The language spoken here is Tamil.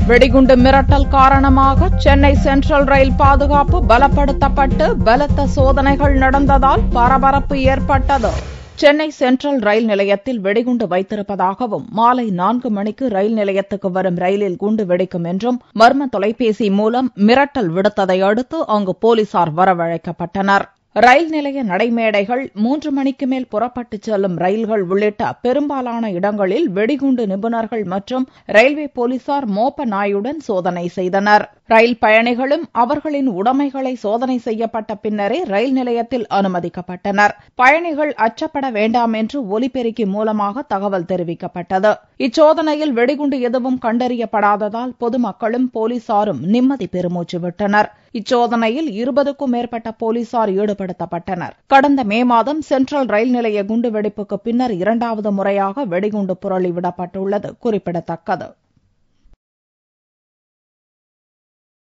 வெடிகுண்டு மிரட்டல் காரணமாக சென்னை சென்ட்ரல் ரயில் பாதுகாப்பு பலப்படுத்தப்பட்டு பலத்த சோதனைகள் நடந்ததால் பரபரப்பு ஏற்பட்டது சென்னை சென்ட்ரல் ரயில் நிலையத்தில் வெடிகுண்டு வைத்திருப்பதாகவும் மாலை நான்கு மணிக்கு ரயில் நிலையத்துக்கு வரும் ரயிலில் குண்டு வெடிக்கும் என்றும் மர்ம தொலைபேசி மூலம் மிரட்டல் விடுத்ததை அடுத்து அங்கு போலீசார் வரவழைக்கப்பட்டனர் ரயில் நிலைய நடைமேடைகள் மூன்று மணிக்கு மேல் புறப்பட்டுச் செல்லும் ரயில்கள் உள்ளிட்ட பெரும்பாலான இடங்களில் வெடிகுண்டு நிபுணர்கள் மற்றும் ரயில்வே போலீசார் மோப்ப நாயுடன் சோதனை செய்தனர் ரயில் பயணிகளும் அவர்களின் உடைமைகளை சோதனை செய்யப்பட்ட பின்னரே ரயில் நிலையத்தில் அனுமதிக்கப்பட்டனர் பயணிகள் அச்சப்பட வேண்டாம் என்று ஒலிபெருக்கி மூலமாக தகவல் தெரிவிக்கப்பட்டது இச்சோதனையில் வெடிகுண்டு எதுவும் கண்டறியப்படாததால் பொதுமக்களும் போலீசாரும் நிம்மதி பெருமூச்சு விட்டனர் இச்சோதனையில் இருபதுக்கும் மேற்பட்ட போலீசார் ஈடுபடுத்தப்பட்டனர் கடந்த மே மாதம் சென்ட்ரல் ரயில் நிலைய குண்டுவெடிப்புக்கு பின்னர் இரண்டாவது முறையாக வெடிகுண்டு புரளி விடப்பட்டுள்ளது குறிப்பிடத்தக்கது